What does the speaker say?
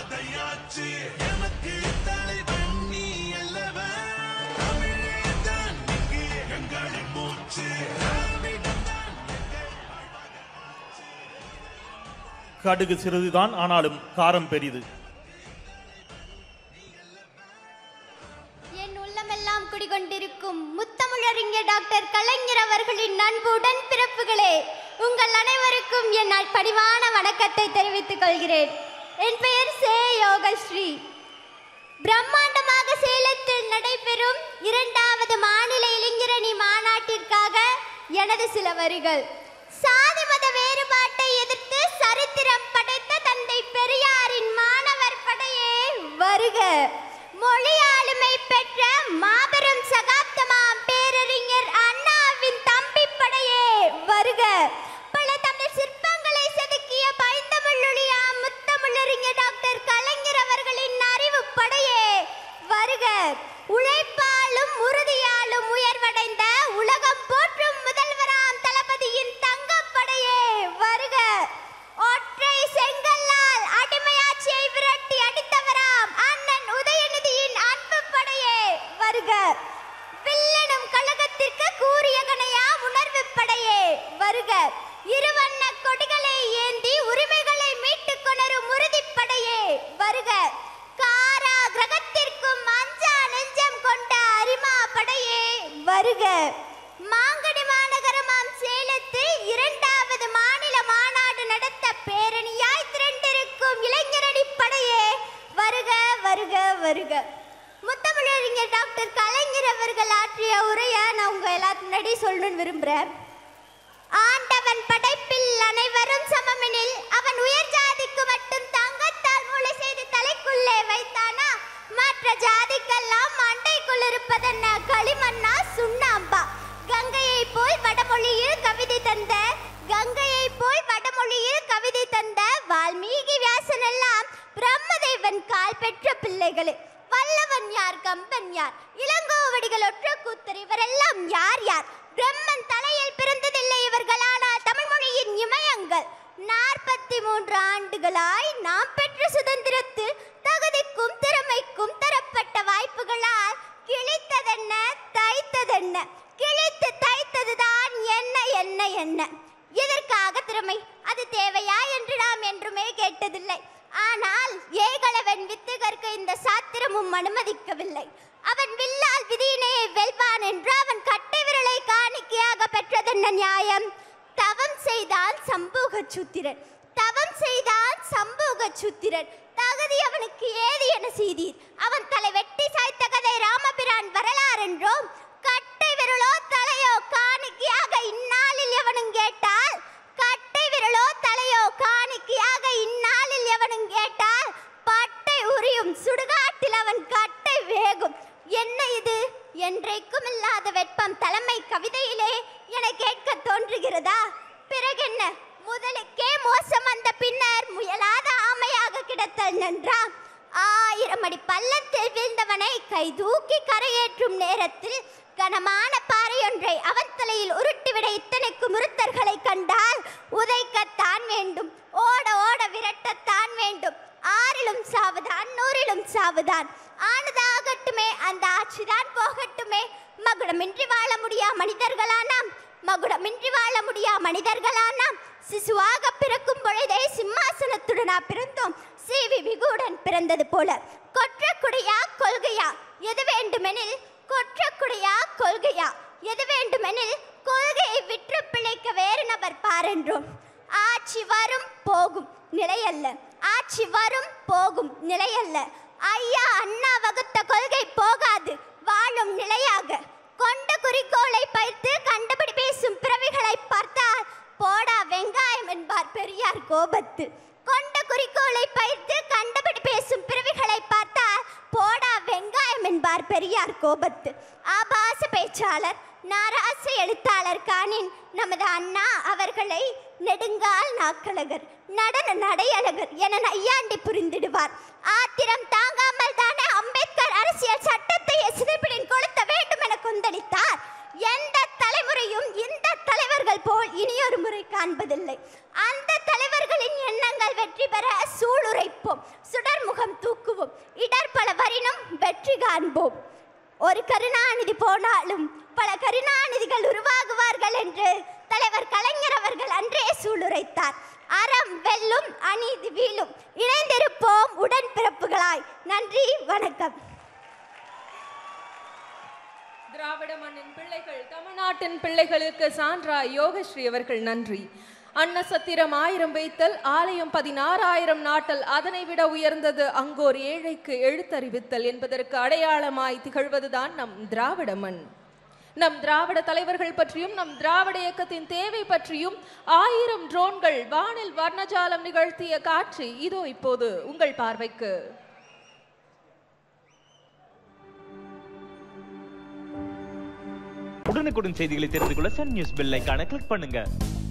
கதையாச்சு எமக்கு தலைவன் நீ அல்லவன் தமிழேதான் இங்கு எங்களின் மூச்சு திராவிடம்தான் கடுகு சிறிதுதான் ஆனாலும் காரம் பெரிது என் உள்ளமெல்லாம் குடிகொண்டிருக்கும் முத்தமிழறிஞர் டாக்டர் கலைஞர் அவர்களின் நண்பு உடன்பிறப்புகளே உங்கள் அனைவருக்கும் என் பணிவான வணக்கத்தை தெரிவித்துக் கொள்கிறேன் என் பெயர் சே யோகஸ்ரீ பிரம்மாண்டமாக சேலத்தில் நடைபெறும் இரண்டாவது மாநில இளைஞரணி மாநாட்டிற்காக எனது சில வரிகள் சாதி மத வேறுபாட்டை எதிர்த்து சரித்திரம் படைத்த தந்தை பெரியாரின் மாணவர் படையே வருக மொழி ஆளுமை பெற்ற மாபெரும் சகாப்தமாம் பேரறிஞர் அண்ணாவின் தம்பி படையே வருக பல தமிழ் சிற்பங்களை செதுக்கிய பைந்தமிழொழியா முத்தமிழறிஞர் டாக்டர் கலைஞர் அவர்களின் அறிவு படையே வருக உழைப்பாலும் உறுதியாலும் உயர்வடைந்த உலகம் போற்றும் முதல்வராம் தளபதியின் தங்கப்படையே வருக ஒற்றை செங்கல்லால் அடிமையாட்சியை விரட்டி அடித்தவராம் அண்ணன் உதயநிதியின் அன்பு படையே வருக வில்லனும் கழகத்திற்கு கூறிய கணையா உணர்வு படையே வருக இருவண்ண கொடிகளை ஏந்தி உரிமைகளை மீட்டுக் கொணரும் உறுதிப்படையே வருக காரா கிரகத்திற்கும் அஞ்சா நெஞ்சம் கொண்ட அரிமா படையே வருக மாங்கனி மாநகரமாம் சேலத்தில் இரண்டாவது மாநில மாநாடு நடத்த பேரணியாய் திரண்டிருக்கும் இளைஞரணி படையே வருக வருக வருக முத்தமிழறிஞர் டாக்டர் கலைஞர் அவர்கள் ஆற்றிய உரையை நான் உங்க எல்லாத்து முன்னாடி சொல்லணும்னு விரும்புறேன் ஆண்டவன் படைப்பில் அனைவரும் சமமெனில் அவன் உயர் ஜாதிக்கு மட்டும் தங்கத்தால் மூளை செய்து தலைக்குள்ளே வைத்தானா மற்ற ஜாதிக்கெல்லாம் மண்டைக்குள் இருப்பதென்ன களிமண்ணா சுண்ணாம்பா கங்கையை போல் வடமொழியில் கவிதை தந்த கங்கையை போல் வடமொழியில் கவிதை தந்த வால்மீகி வியாசன் எல்லாம் பிரம்மதேவன் கால் பெற்ற பிள்ளைகளே வல்லவன் யார் கம்பன் யார் இளங்கோவடிகள் ஒற்ற கூத்தர் இவரெல்லாம் யார் யார் பிரம்மன் தலையில் பிறந்ததில்லை இவர்கள் ஆனால் தமிழ் மொழியின் இமயங்கள் நாற்பத்தி மூன்று ஆண்டுகளாய் நாம் பெற்ற சுதந்திரத்தில் தகுதிக்கும் திறமைக்கும் தரப்பட்ட வாய்ப்புகளால் கிழித்ததென்ன தைத்ததென்ன கிழித்து தைத்ததுதான் என்ன என்ன என்ன எதற்காக திறமை அது தேவையா என்று நாம் என்றுமே கேட்டதில்லை ஆனால் ஏகலவன் வித்துகற்கு இந்த சாத்திரமும் அனுமதிக்கவில்லை அவன் வில்லால் விதியினையை வெல்வான் என்று அவன் கட்டை விரலை காணிக்கையாக பெற்றதென்ன நியாயம் தவம் செய்தான் சம்பூக சூத்திரன் தவம் செய்தான் சம்பூக சூத்திரன் தகுதி அவனுக்கு ஏது என செய்தீர் அவன் தலை வெட்டி சாய்த்த கதை ராமபிரான் வரலாறென்றோம் கட்டை விரலோ தலையோ காணிக்கையாக இந்நாளில் எவனும் கேட்டால் கட்டை விரலோ தலையோ காணிக்கையாக இந்நாளில் எவனும் கேட்டால் பட்டை உரியும் சுடுகாட்டில் அவன் கட்டை வேகும் என்ன இது என்றைக்கும் இல்லாத வெப்பம் தலைமை கவிதையிலே என கேட்க தோன்றுகிறதா பிறகென்ன முதலுக்கே மோசம் வந்த பின்னர் முயலாத ஆமையாக கிடத்தல் நன்றா ஆயிரம் அடி பள்ளத்தில் வீழ்ந்தவனை கை தூக்கி கரையேற்றும் நேரத்தில் கனமான பாறையொன்றை அவன் தலையில் உருட்டிவிட இத்தனைக்கு முருத்தர்களை கண்டால் உதைக்கத்தான் வேண்டும் ஓட ஓட விரட்டத்தான் வேண்டும் ஆறிலும் சாவுதான் நூறிலும் சாவுதான் ஆனதாகட்டுமே அந்த ஆட்சிதான் போகட்டுமே மகுடமின்றி வாழ முடியா மனிதர்களா நாம் மகுடமின்றி வாழ முடியா மனிதர்களா நாம் சிசுவாக பிறக்கும் பொழுதே சிம்மாசனத்துடனா பிறந்தோம் சிவி விகுடன் பிறந்தது போல கொற்ற குடையா கொள்கையா எது வேண்டுமெனில் கொற்ற குடையா கொள்கையா எது வேண்டுமெனில் கொள்கையை விற்று பிழைக்க வேறு நபர் பாரென்றோம் ஆட்சி வரும் போகும் நிலையல்ல ஆட்சி வரும் போகும் நிலையல்ல ஐயா அண்ணா வகுத்த கொள்கை போகாது வாழும் நிலையாக கொண்ட குறிக்கோளை பயிர்த்து கண்டுபிடி பேசும் பிறவிகளை பார்த்தால் போடா வெங்காயம் என்பார் பெரியார் கோபத்து கொண்ட குறிக்கோளை பயிர்த்து கண்டுபிடி பேசும் பிறவிகளை பார்த்தால் போடா வெங்காயம் என்பார் பெரியார் கோபத்து ஆபாச பேச்சாளர் நாராச எழுத்தாளர் காணின் நமது அண்ணா அவர்களை நெடுங்கால் நாக்கழகர் நடன நடையழகர் என நையாண்டி புரிந்திடுவார் ஆத்திரம் தாங்காமல் தானே அம்பேத்கர் அரசியல் சட்டத்தை சிதைப்பிடின் கொளுத்த வேண்டும் என கொந்தளித்தார் எந்த தலைமுறையும் இந்த தலைவர்கள் போல் இனியொரு முறை காண்பதில்லை அந்த தலைவர்களின் எண்ணங்கள் வெற்றி பெற சூளுரைப்போம் சுடர்முக காண்போம் ஒரு கருணாநிதி போனாலும் பல கருணாநிதிகள் உருவாகுவார்கள் என்று தலைவர் கலைஞர் அவர்கள் அன்றே சூளுரைத்தார் அறம் வெல்லும் அநீதி வீழும் இணைந்திருப்போம் உடன்பிறப்புகளாய் நன்றி வணக்கம் திராவிட மண்ணின் பிள்ளைகள் தமிழ்நாட்டின் பிள்ளைகளுக்கு சான்றாய் யோகஸ்ரீ அவர்கள் நன்றி அன்னசத்திரம் ஆயிரம் வைத்தல் ஆலயம் பதினாறாயிரம் நாட்டல் அதனை விட உயர்ந்தது அங்கோர் ஏழைக்கு எழுத்தறிவித்தல் என்பதற்கு அடையாளமாய் திகழ்வதுதான் நம் திராவிட மண் நம் திராவிட தலைவர்கள் பற்றியும் நம் திராவிட இயக்கத்தின் தேவை பற்றியும் ஆயிரம் ட்ரோன்கள் வானில் வர்ணஜாலம் நிகழ்த்திய காட்சி இதோ இப்போது உங்கள் பார்வைக்கு உடனுக்குடன் செய்திகளை தெரிந்து கொள்ள சன் நியூஸ் பெல் ஐகானை கிளிக் பண்ணுங்க